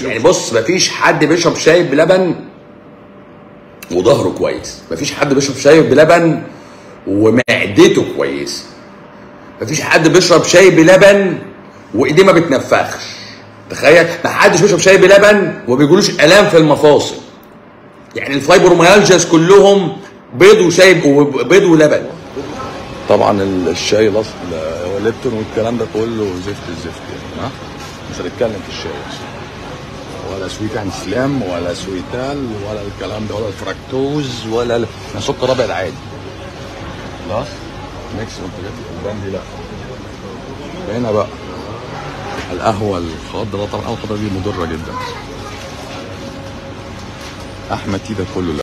يعني بص مفيش حد بيشرب شاي بلبن وظهره كويس مفيش حد بيشرب شاي بلبن ومعدته كويسه مفيش حد بيشرب شاي بلبن وايديه ما بتنفخش تخيل ما حدش بيشرب شاي بلبن وما بيجيلوش الام في المفاصل يعني الفايبروميالجياز كلهم بيض وشاي بيض ولبن طبعا الشاي الاصل هو ليبتون والكلام ده كله زفت الزفت يعني ها مش هنتكلم في الشاي اصلا ولا سويت عن سلام ولا سويتال ولا الكلام ده ولا الفراكتوز ولا ال... يعني سكر ابيض عادي خلاص ميكس منتجات الالبان دي لا هنا بقى القهوه الخضراء طبعا القهوه الخضراء دي مضره جدا احمد تيدا كله لا